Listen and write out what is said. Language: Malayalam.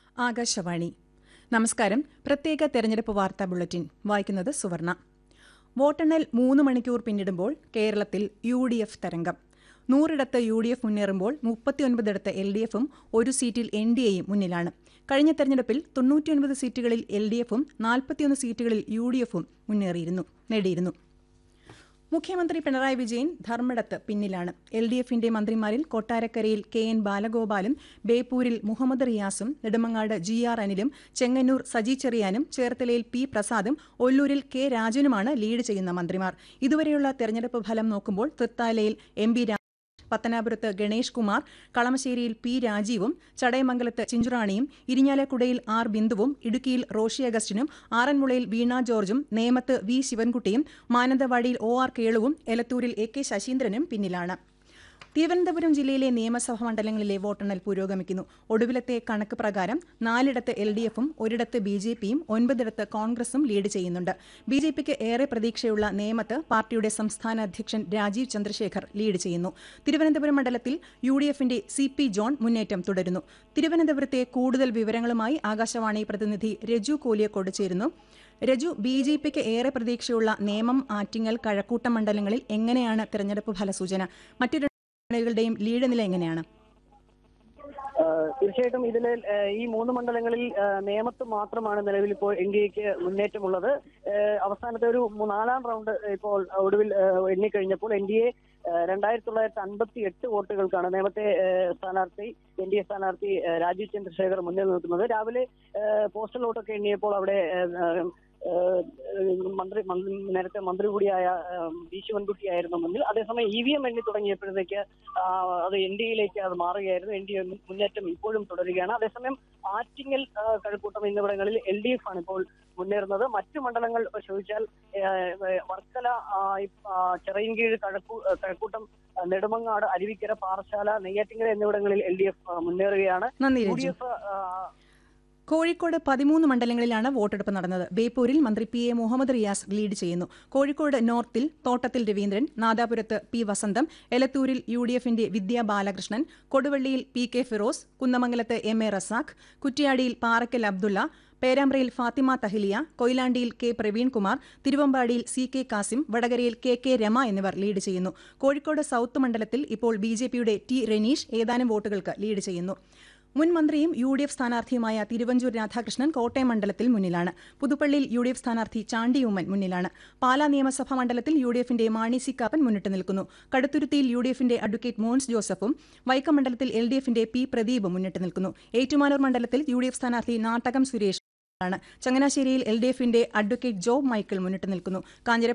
ആകാശവാണി നമസ്കാരം പ്രത്യേക തെരഞ്ഞെടുപ്പ് വാർത്താ ബുള്ളറ്റിൻ വായിക്കുന്നത് സുവർണ വോട്ടെണ്ണൽ മൂന്ന് മണിക്കൂർ പിന്നിടുമ്പോൾ കേരളത്തിൽ യു ഡി എഫ് തരംഗം നൂറിടത്ത് യു ഡി എഫ് മുന്നേറുമ്പോൾ മുപ്പത്തിയൊൻപതിടത്ത് എൽ ഡി എഫും ഒരു സീറ്റിൽ എൻ ഡി എയും മുന്നിലാണ് കഴിഞ്ഞ തെരഞ്ഞെടുപ്പിൽ തൊണ്ണൂറ്റിയൊൻപത് സീറ്റുകളിൽ എൽ ഡി എഫും നാൽപ്പത്തിയൊന്ന് സീറ്റുകളിൽ യു ഡി എഫും മുന്നേറിയിരുന്നു നേടിയിരുന്നു മുഖ്യമന്ത്രി പിണറായി വിജയൻ ധർമ്മടത്ത് പിന്നിലാണ് എൽ ഡി എഫിന്റെ മന്ത്രിമാരിൽ കൊട്ടാരക്കരയിൽ കെ എൻ ബാലഗോപാലും ബേപ്പൂരിൽ മുഹമ്മദ് റിയാസും നെടുമങ്ങാട് ജി ആർ അനിലും ചെങ്ങന്നൂർ സജി ചെറിയാനും ചേർത്തലയിൽ പി പ്രസാദും ഒല്ലൂരിൽ കെ രാജനുമാണ് ലീഡ് ചെയ്യുന്ന മന്ത്രിമാർ ഇതുവരെയുള്ള തെരഞ്ഞെടുപ്പ് ഫലം നോക്കുമ്പോൾ തൃത്താലയിൽ എം ബി പത്തനാപുരത്ത് ഗണേഷ് കുമാർ കളമശ്ശേരിയിൽ പി രാജീവും ചടയമംഗലത്ത് ചിഞ്ചുറാണിയും ഇരിഞ്ഞാലക്കുടയിൽ ആർ ബിന്ദുവും ഇടുക്കിയിൽ റോഷി അഗസ്റ്റിനും ആറന്മുളയിൽ വീണ ജോർജും നേമത്ത് വി ശിവൻകുട്ടിയും മാനന്തവാടിയിൽ ഒ ആർ കേളുവും എലത്തൂരിൽ എ കെ ശശീന്ദ്രനും പിന്നിലാണ് തിരുവനന്തപുരം ജില്ലയിലെ നിയമസഭാ മണ്ഡലങ്ങളിലെ വോട്ടെണ്ണൽ പുരോഗമിക്കുന്നു ഒടുവിലത്തെ കണക്ക് പ്രകാരം നാലിടത്ത് എൽ ഡി എഫും ഒരിടത്ത് ബി ജെ പിയും ഒൻപതിടത്ത് കോൺഗ്രസും ലീഡ് ചെയ്യുന്നുണ്ട് ബി ജെ പിക്ക് ഏറെ പ്രതീക്ഷയുള്ള നേമത്ത് പാർട്ടിയുടെ സംസ്ഥാന അധ്യക്ഷൻ രാജീവ് ചന്ദ്രശേഖർ ലീഡ് ചെയ്യുന്നു തിരുവനന്തപുരം മണ്ഡലത്തിൽ യു ഡി എഫിന്റെ സി പി ജോൺ മുന്നേറ്റം തുടരുന്നു തിരുവനന്തപുരത്തെ കൂടുതൽ വിവരങ്ങളുമായി ആകാശവാണി പ്രതിനിധി രജു കോലിയക്കോട് ചേരുന്നു രജു ബി ജെ പിക്ക് ഏറെ പ്രതീക്ഷയുള്ള നേമം ആറ്റിങ്ങൽ കഴക്കൂട്ടം മണ്ഡലങ്ങളിൽ എങ്ങനെയാണ് തെരഞ്ഞെടുപ്പ് ഫലസൂചന മറ്റു രണ്ട് മണ്ഡലങ്ങളുടെയും ലീഡ് നില എങ്ങനെയാണ് ആഹ് തീർച്ചയായിട്ടും ഇതിൽ ഈ മൂന്ന് മണ്ഡലങ്ങളിൽ ആഹ് നേമത്ത് മാത്രമാണ് നിലവിൽ ഇപ്പോൾ എൻ ഡി എക്ക് മുന്നേറ്റമുള്ളത് ആഹ് അവസാനത്തെ ഒരു മൂ- നാലാം റൗണ്ട് ഇപ്പോൾ ഒടുവിൽ ആഹ് എണ്ണിക്കഴിഞ്ഞപ്പോൾ എൻ ഡി എ രണ്ടായിരത്തി തൊള്ളായിരത്തി അൻപത്തി എട്ട് വോട്ടുകൾക്കാണ് നേമത്തെ ആഹ് സ്ഥാനാർത്ഥി എൻ ഡി എ സ്ഥാനാർത്ഥി ആഹ് രാജീവ് ചന്ദ്രശേഖർ മുന്നിൽ നിൽക്കുന്നത് രാവിലെ ആഹ് പോസ്റ്റൽ വോട്ടൊക്കെ എണ്ണിയപ്പോൾ അവിടെ ആഹ് ആഹ് മന്ത്രി മന്ത്രി നേരത്തെ മന്ത്രി കൂടിയായ ആഹ് വി ശിവൻകുട്ടിയായിരുന്നു മുന്നിൽ അതേസമയം ഇ വി എം എണ്ണി തുടങ്ങിയപ്പോഴത്തേക്ക് ആഹ് അത് എൻ ഡി എയിലേക്ക് അത് മാറുകയായിരുന്നു എൻ ഡി എ മുന്നേറ്റം ഇപ്പോഴും തുടരുകയാണ് അതേസമയം ആറ്റിങ്ങൽ ആഹ് കഴക്കൂട്ടം എന്നിവിടങ്ങളിൽ എൽ ഡി എഫ് ആണ് ഇപ്പോൾ മുന്നേറുന്നത് മറ്റു മണ്ഡലങ്ങൾ ചോദിച്ചാൽ ആഹ് വർക്കല ആഹ് ഇപ്പ- ആഹ് ചിറയൻകീഴ് കഴക്കൂ കഴക്കൂട്ടം ആഹ് നെടുമങ്ങാട് അരുവിക്കര പാറശാല നെയ്യാറ്റിങ്കര എന്നിവിടങ്ങളിൽ എൽ ഡി എഫ് മുന്നേറുകയാണ് നന്ദി യു ഡി രജു എഫ് കോഴിക്കോട് പതിമൂന്ന് മണ്ഡലങ്ങളിലാണ് വോട്ടെടുപ്പ് നടന്നത് ബേപ്പൂരിൽ മന്ത്രി P A Muhammad Riyas lead ചെയ്യുന്നു കോഴിക്കോട് നോർത്തിൽ തോട്ടത്തിൽ രവീന്ദ്രൻ നാദാപുരത്ത് പി വസന്തം എലത്തൂരിൽ യു ഡി എഫിന്റെ വിദ്യാ ബാലകൃഷ്ണൻ കൊടുവള്ളിയിൽ പി കെ ഫിറോസ് കുന്നമംഗലത്ത് എം എ റസാഖ് കുറ്റ്യാടിയിൽ പാറക്കൽ അബ്ദുള്ള പേരാമ്പ്രയിൽ ഫാത്തിമ തഹിലിയ കൊയിലാണ്ടിയിൽ കെ പ്രവീൺകുമാർ തിരുവമ്പാടിയിൽ സി കെ കാസിം വടകരയിൽ കെ കെ രമ എന്നിവർ ലീഡ് ചെയ്യുന്നു കോഴിക്കോട് സൌത്ത് മണ്ഡലത്തിൽ ഇപ്പോൾ ബി ജെ പിയുടെ ടി റെനീഷ് ഏതാനും വോട്ടുകൾക്ക് ലീഡ് ചെയ്യുന്നു മുൻ മന്ത്രിയും യു ഡി എഫ് സ്ഥാനാർത്ഥിയുമായ തിരുവഞ്ചൂർ രാധാകൃഷ്ണൻ കോട്ടയം മണ്ഡലത്തിൽ മുന്നിലാണ് പുതുപ്പള്ളിയിൽ യു ഡി എഫ് സ്ഥാനാർത്ഥി ചാണ്ടി ഉമ്മൻ മുന്നിലാണ് പാലാ നിയമസഭാ മണ്ഡലത്തിൽ യു ഡി എഫിന്റെ മാണി സി കാപ്പൻ മുന്നിട്ട് നിൽക്കുന്നു കടുത്തുരുത്തിയിൽ യു ഡി എഫിന്റെ അഡ്വക്കേറ്റ് മോൻസ് ജോസഫും വൈക്കം മണ്ഡലത്തിൽ എൽ ഡി എഫിന്റെ പി പ്രദീപും മുന്നിട്ട് നിൽക്കുന്നു ഏറ്റുമാനൂർ മണ്ഡലത്തിൽ യു ഡി എഫ് സ്ഥാനാർത്ഥി നാട്ടകം സുരേഷ് ആണ് ചങ്ങനാശ്ശേരിയിൽ എൽ ഡി എഫിന്റെ അഡ്വക്കേറ്റ് ജോബ് മൈക്കിൾ മുന്നിട്ട് നിൽക്കുന്നു കാഞ്ഞിര